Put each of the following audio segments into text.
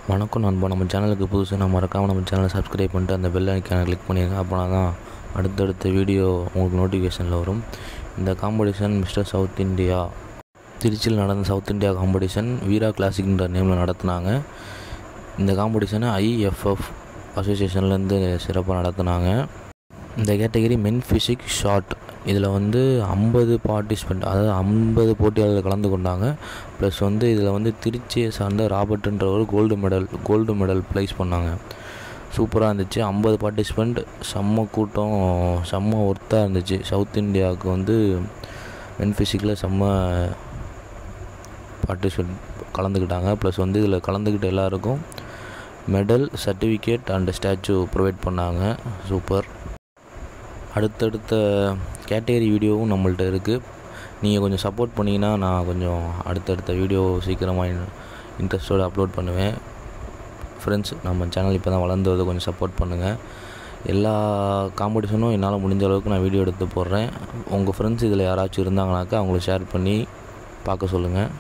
வணக்கம் நண்பா நம்ம சேனலுக்கு புதுசு நான் மறக்காமல் நம்ம சேனலை சப்ஸ்கிரைப் பண்ணிட்டு அந்த பெல் ஐக்கானை கிளிக் பண்ணிடுங்க அப்போனா தான் அடுத்தடுத்த வீடியோ உங்களுக்கு நோட்டிஃபிகேஷனில் வரும் இந்த காம்படிஷன் மிஸ்டர் சவுத் இந்தியா திருச்சியில் நடந்த சவுத் இந்தியா காம்படிஷன் வீரா கிளாசிக்ன்ற நேமில் நடத்துனாங்க இந்த காம்படிஷனை ஐஎஃப்எஃப் அசோசியேஷன்லேருந்து சிறப்பாக நடத்துனாங்க இந்த கேட்டகரி மென் ஃபிசிக் ஷார்ட் இதில் வந்து ஐம்பது பார்ட்டிசிபெண்ட் அதாவது ஐம்பது போட்டியாளர்கள் கலந்து கொண்டாங்க ப்ளஸ் வந்து இதில் வந்து திருச்சியை சார்ந்த ராபர்ட்ன்ற ஒரு gold medal gold medal prize பண்ணாங்க சூப்பராக இருந்துச்சு ஐம்பது பார்ட்டிசிபெண்ட் செம்ம கூட்டம் செம்ம ஒர்த்தாக இருந்துச்சு சவுத் இந்தியாவுக்கு வந்து மென் ஃபிசிக்கில் செம்ம பார்ட்டிசிபெண்ட் கலந்துக்கிட்டாங்க ப்ளஸ் வந்து இதில் கலந்துக்கிட்ட எல்லாருக்கும் medal certificate and statue provide பண்ணாங்க சூப்பர் அடுத்தடுத்த கேட்டகரி வீடியோவும் நம்மள்ட்ட இருக்குது நீங்கள் கொஞ்சம் சப்போர்ட் பண்ணிங்கன்னா நான் கொஞ்சம் அடுத்தடுத்த வீடியோ சீக்கிரமாக இன்ட்ரெஸ்டோடு அப்லோட் பண்ணுவேன் ஃப்ரெண்ட்ஸ் நம்ம சேனல் இப்போ தான் வளர்ந்து வருது கொஞ்சம் சப்போர்ட் பண்ணுங்கள் எல்லா காம்படிஷனும் என்னால் முடிஞ்ச அளவுக்கு நான் வீடியோ எடுத்து போடுறேன் உங்கள் ஃப்ரெண்ட்ஸ் இதில் யாராச்சும் இருந்தாங்கனாக்கா அவங்கள ஷேர் பண்ணி பார்க்க சொல்லுங்கள்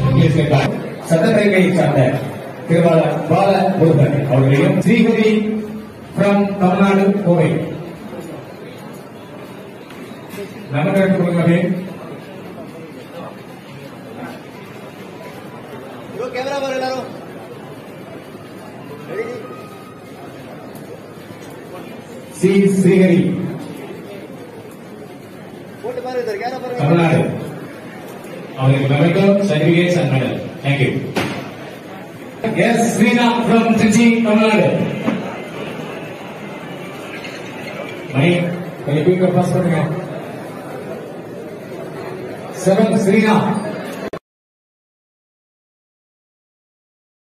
இங்கிலீஷ் கேட்டார் சட்டத்திரையை சார்ந்த திருவாளர் பால முருகன் அவர்களையும் ஸ்ரீஹரி ஃப்ரம் தமிழ்நாடு கோவை நமக்கு கொடுங்க कैमरा पर எல்லாரும் சி ஸ்ரீஹரி போட்டு பாருங்க சார் கேமரா பாருங்க தமிழ்நாடு அவருக்கு memento certificates and medal thank you S Sriram from Trichy Tamil Nadu மணி கொஞ்சம் குயிக்கா பாஸ் பண்ணுங்க செவன் ஸ்ரீராம்